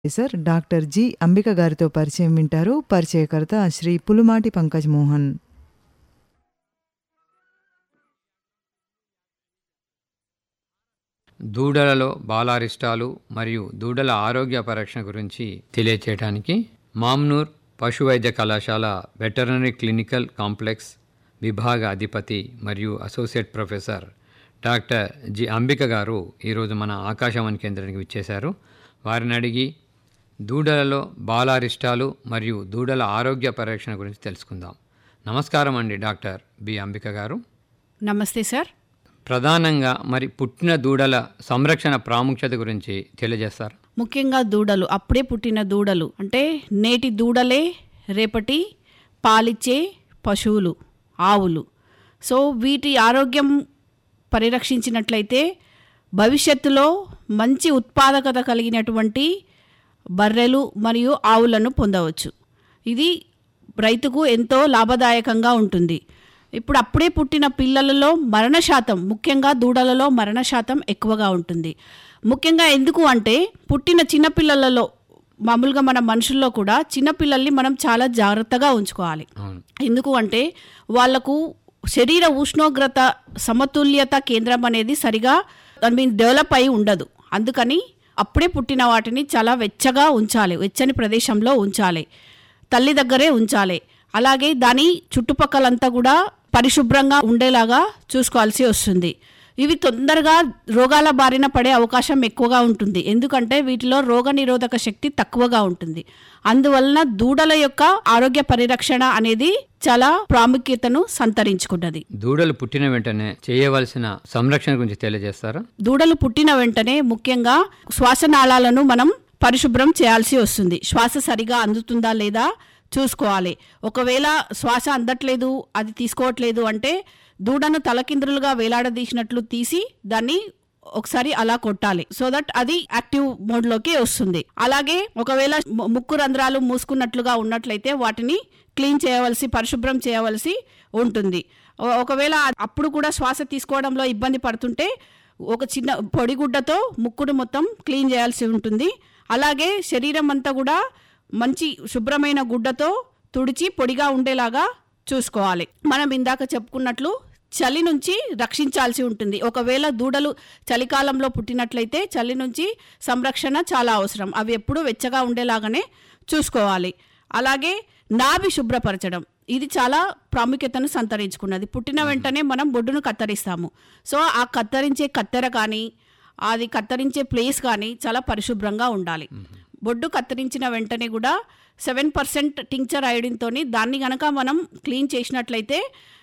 Sir doctor G Ambika గారితో పరిచయం వింటారు పరిచయకర్త శ్రీ పులుమాటి పంకజ్ మోహన్ దూడలలో బాలారిష్టాలు మరియు దూడల ఆరోగ్య పరీక్ష గురించి తెలియచేయడానికి మామ్నూర్ పశు వైద్య కళాశాల వెటర్నరీ క్లినికల్ కాంప్లెక్స్ విభాగ అధిపతి మరియు associate professor doctor G Ambika గారు ఈరోజు మన ఆకాశవాణి కేంద్రానికి విచ్చేశారు వారిని అడిగి దూడలలో బాలారిష్టాలు మరియు దూడల ఆరోగ్య పరీక్ష గురించి తెలుసుకుందాం నమస్కారం అండి డాక్టర్ బి అంబిక గారు నమస్తే సార్ ప్రధానంగా మరి పుట్టిన దూడల సంరక్షణ ప్రాముఖ్యత గురించి తెలియజేస్తారు ముఖ్యంగా దూడలు అప్పుడే పుట్టిన దూడలు అంటే నేటి దూడలే రేపటి పాలిచ్చే పశువులు ఆవులు సో వీటి ఆరోగ్యం పరిరక్షించినట్లయితే భవిష్యత్తులో మంచి ఉత్పాదకత కలిగినటువంటి బర్రెలు మరియు ఆవులను పొందవచ్చు ఇది రైతుకు ఎంతో లాభదాయకంగా ఉంటుంది ఇప్పుడు అప్పుడే పుట్టిన పిల్లలలో మరణ శాతం ముఖ్యంగా దూడలలో మరణ శాతం ఎక్కువగా ఉంటుంది ముఖ్యంగా ఎందుకు అంటే పుట్టిన చిన్నపిల్లలలో మామూలుగా మన మనుషుల్లో కూడా చిన్నపిల్లల్ని మనం చాలా జాగ్రత్తగా ఉంచుకోవాలి అవును ఎందుకు అంటే వాళ్లకు శరీర ఉష్ణోగ్రత సమతుల్యత కేంద్రం అనేది సరిగా ఐ మీన్ డెవలప్ అయి ఉండదు అందుకని అప్పుడే పుట్టిన వాటిని చాలా వెచ్చగా ఉంచాలి వెచ్చని ప్రదేశంలో ఉంచాలి తల్లి దగ్గరే ఉంచాలి అలాగే దాని చుట్టుపక్కలంతా కూడా పరిశుభ్రంగా ఉండేలాగా చూసుకోవాల్సి వస్తుంది ఇవి తొందరగా రోగాల బారిన పడే అవకాశం ఎక్కువగా ఉంటుంది ఎందుకంటే వీటిలో రోగ నిరోధక శక్తి తక్కువగా ఉంటుంది అందువలన దూడల యొక్క ఆరోగ్య పరిరక్షణ అనేది చాలా ప్రాముఖ్యతను సంతరించుకున్నది దూడలు పుట్టిన వెంటనే చేయవలసిన సంరక్షణ గురించి తెలియజేస్తారా దూడలు పుట్టిన వెంటనే ముఖ్యంగా శ్వాసనాళాలను మనం పరిశుభ్రం చేయాల్సి వస్తుంది శ్వాస సరిగా అందుతుందా లేదా చూసుకోవాలి ఒకవేళ శ్వాస అందట్లేదు అది తీసుకోవట్లేదు అంటే దూడను తలకిందులుగా వేలాడదీసినట్లు తీసి దాన్ని ఒకసారి అలా కొట్టాలి సో దట్ అది యాక్టివ్ మోడ్ లోకి వస్తుంది అలాగే ఒకవేళ ము- ముక్కు రంధ్రాలు మూసుకున్నట్లుగా ఉన్నట్లయితే వాటిని క్లీన్ చేయవలసి పరిశుభ్రం చేయవలసి ఉంటుంది ఒ- ఒకవేళ అప్పుడు కూడా శ్వాస తీసుకోవడంలో ఇబ్బంది పడుతుంటే ఒక చిన్న పొడిగుడ్డతో ముక్కుడు మొత్తం క్లీన్ చేయాల్సి ఉంటుంది అలాగే శరీరం అంతా కూడా మంచి శుభ్రమైన గుడ్డతో తుడిచి పొడిగా ఉండేలాగా చూసుకోవాలి మనం ఇందాక చెప్పుకున్నట్లు చలి నుంచి రక్షించాల్సి ఉంటుంది ఒకవేళ దూడలు చలికాలంలో పుట్టినట్లయితే చలి నుంచి సంరక్షణ చాలా అవసరం అవి ఎప్పుడూ వెచ్చగా ఉండేలాగానే చూసుకోవాలి అలాగే నాభి శుభ్రపరచడం ఇది చాలా ప్రాముఖ్యతను సంతరించుకున్నది పుట్టిన వెంటనే మనం బొడ్డును కత్తిరిస్తాము సో ఆ కత్తిరించే కత్తెర కానీ అది కత్తిరించే ప్లేస్ కానీ చాలా పరిశుభ్రంగా ఉండాలి బొడ్డు కత్తిరించిన వెంటనే కూడా సెవెన్ పర్సెంట్ టింక్చర్ అయోడిన్తోని దాన్ని గనక మనం క్లీన్ చేసినట్లయితే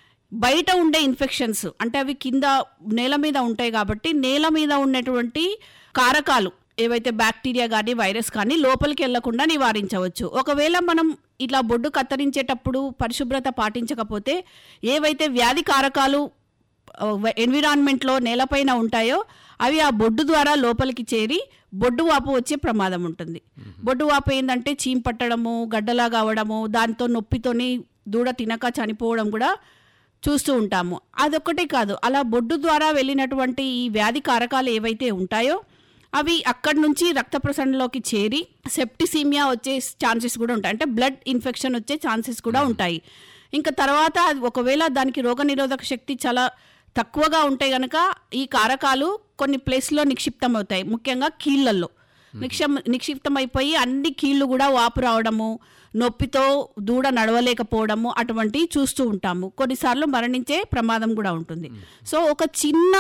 బయట ఉండే ఇన్ఫెక్షన్స్ అంటే అవి కింద నేల మీద ఉంటాయి కాబట్టి నేల మీద ఉన్నటువంటి కారకాలు ఏవైతే బ్యాక్టీరియా కానీ వైరస్ కానీ లోపలికి వెళ్లకుండా నివారించవచ్చు ఒకవేళ మనం ఇట్లా బొడ్డు కత్తిరించేటప్పుడు పరిశుభ్రత పాటించకపోతే ఏవైతే వ్యాధి కారకాలు ఎన్విరాన్మెంట్లో నేలపైన ఉంటాయో అవి ఆ బొడ్డు ద్వారా లోపలికి చేరి బొడ్డు వాపు వచ్చే ప్రమాదం ఉంటుంది బొడ్డు వాపు ఏంటంటే చీమ్ పట్టడము గడ్డలాగా అవడము దాంతో నొప్పితోని దూడ తినక చనిపోవడం కూడా చూస్తూ ఉంటాము అదొక్కటే కాదు అలా బొడ్డు ద్వారా వెళ్ళినటువంటి ఈ వ్యాధి కారకాలు ఏవైతే ఉంటాయో అవి అక్కడి నుంచి రక్త ప్రసరణలోకి చేరి సెప్టిసీమియా వచ్చే ఛాన్సెస్ కూడా ఉంటాయి అంటే బ్లడ్ ఇన్ఫెక్షన్ వచ్చే ఛాన్సెస్ కూడా ఉంటాయి ఇంకా తర్వాత అది ఒకవేళ దానికి రోగనిరోధక శక్తి చాలా తక్కువగా ఉంటే గనక ఈ కారకాలు కొన్ని ప్లేస్లో నిక్షిప్తం అవుతాయి ముఖ్యంగా కీళ్ళల్లో నిక్షం నిక్షిప్తం అయిపోయి అన్ని కీళ్ళు కూడా వాపు రావడము నొప్పితో దూడ నడవలేకపోవడము అటువంటివి చూస్తూ ఉంటాము కొన్నిసార్లు మరణించే ప్రమాదం కూడా ఉంటుంది సో ఒక చిన్న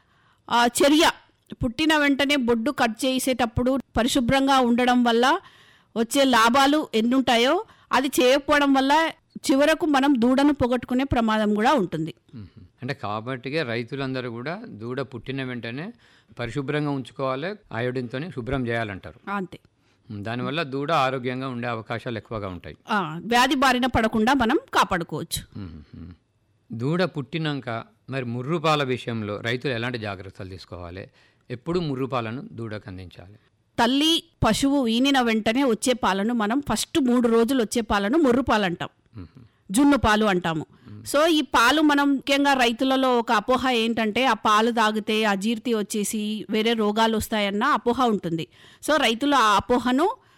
ఆ, చర్య పుట్టిన వెంటనే బొడ్డు కట్ చేసేటప్పుడు పరిశుభ్రంగా ఉండడం వల్ల వచ్చే లాభాలు ఎన్నుంటాయో అది చేయకపోవడం వల్ల చివరకు మనం దూడను పొగట్టుకునే ప్రమాదం కూడా ఉంటుంది మ్మ్. అంటే కాబట్టిగా రైతులందరూ కూడా దూడ పుట్టిన వెంటనే పరిశుభ్రంగా ఉంచుకోవాలి అయోడిన్తో శుభ్రం చేయాలంటారు అంతే మ్మ్. దానివల్ల దూడ ఆరోగ్యంగా ఉండే అవకాశాలు ఎక్కువగా ఉంటాయి ఆ, వ్యాధి బారిన పడకుండా మనం కాపాడుకోవచ్చు మ్మ్. దూడ పుట్టినాక మరి ముర్రుపాల విషయంలో రైతులు ఎలాంటి జాగ్రత్తలు తీసుకోవాలి ఎప్పుడు ముర్రుపాలను దూడకు అందించాలి తల్లి పశువు ఈనిన వెంటనే వచ్చే పాలను మనం ఫస్ట్ మూడు రోజులు వచ్చే పాలను ముర్రు పాలు అంటాం మ్మ్. జున్ను పాలు అంటాము సో ఈ పాలు మనం ముఖ్యంగా రైతులలో ఒక అపోహ ఏంటంటే ఆ పాలు తాగితే అజీర్తి వచ్చేసి వేరే రోగాలు వస్తాయన్న అపోహ ఉంటుంది సో రైతులు ఆ అపోహను